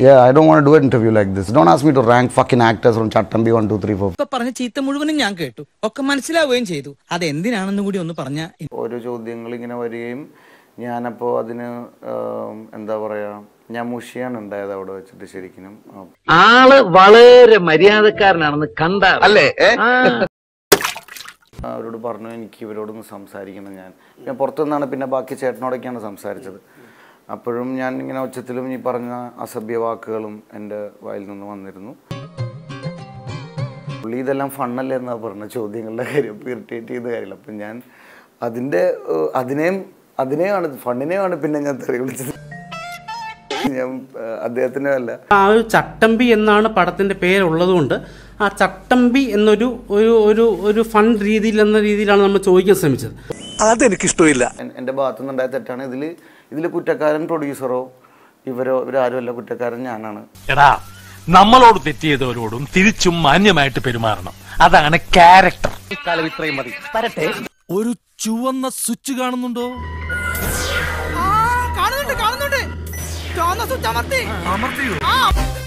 Yeah, I don't want to do an interview like this. Don't ask me to rank fucking actors from Chattambi 1, 2, 3, 4. ഇപ്പൊ പറഞ്ഞ ചീത്ത മുഴുവനും ഞാൻ കേട്ടു ഒക്കെ മനസ്സിലാവുകയും ചെയ്തു അത് എന്തിനാണെന്നും കൂടി ഒന്ന് പറഞ്ഞ ഓരോ ചോദ്യങ്ങൾ ഇങ്ങനെ വരികയും ഞാനപ്പോൾ അതിന് ആം, എന്താ പറയുക ഞാൻ മുഷിയാണ് ഉണ്ടായത് അവിടെ വെച്ചിട്ട് ശരിക്കും ആ, ആള് വളരെ മര്യാദക്കാരനാണെന്ന് കണ്ട അല്ലേ അവരോട് പറഞ്ഞു എനിക്ക് ഇവരോടൊന്ന് സംസാരിക്കണം ഞാൻ ഞാൻ പുറത്തുനിന്നാണ് പിന്നെ ബാക്കി ചേട്ടനോടൊക്കെയാണ് സംസാരിച്ചത് അപ്പോഴും ഞാൻ ഇങ്ങനെ ഉച്ചത്തിലും ഈ പറഞ്ഞ അസഭ്യ വാക്കുകളും എൻ്റെ വായിൽ നിന്ന് വന്നിരുന്നു പുള്ളി ഇതെല്ലാം ഫണ്ണല്ലേ എന്നാ പറഞ്ഞ ചോദ്യങ്ങളുടെ കാര്യം ഇറിറ്റേറ്റ് ചെയ്ത കാര്യമില്ല അപ്പം ഞാൻ അതിൻ്റെ ഏഹ്, അതിനെയും അതിനെയാണ് ഫണ്ണിനെയാണ് പിന്നെ ഞാൻ തെറി വിളിച്ചത് ഞാൻ ഏഹ്, അദ്ദേഹത്തിനെ അല്ല ആ ഒരു ചട്ടമ്പി എന്നാണ് പടത്തിന്റെ പേരുള്ളതുകൊണ്ട് ആ ചട്ടമ്പി എന്നൊരു ഒരു ഒരു ഒരു ഫൺ രീതിയിൽ എന്ന രീതിയിലാണ് നമ്മൾ ചോദിക്കാൻ ശ്രമിച്ചത് അതെനിക്കിഷ്ടമില്ല എൻ- എൻ്റെ ഭാഗത്തു നിന്നുണ്ടായ തെറ്റാണ് ഇതിൽ ഇതിൽ കുറ്റക്കാരൻ പ്രൊഡ്യൂസറോ ഇവരോ ഇവരാരുമല്ല കുറ്റക്കാരൻ ഞാനാണ് എടാ നമ്മളോട് തെറ്റ് ചെയ്തവരോടും തിരിച്ചും മാന്യമായിട്ട് പെരുമാറണം അതാണ് ക്യാരക്ടർ കാലം ഇത്രയും മതി വരട്ടെ ഒരു ചുവന്ന സ്വിച്ച് കാണുന്നുണ്ടോ കാണുന്നുണ്ട് കാണുന്നുണ്ട് ചുവന്ന സ്വിച്ച് അമർത്തി അമർത്തിയോ ആ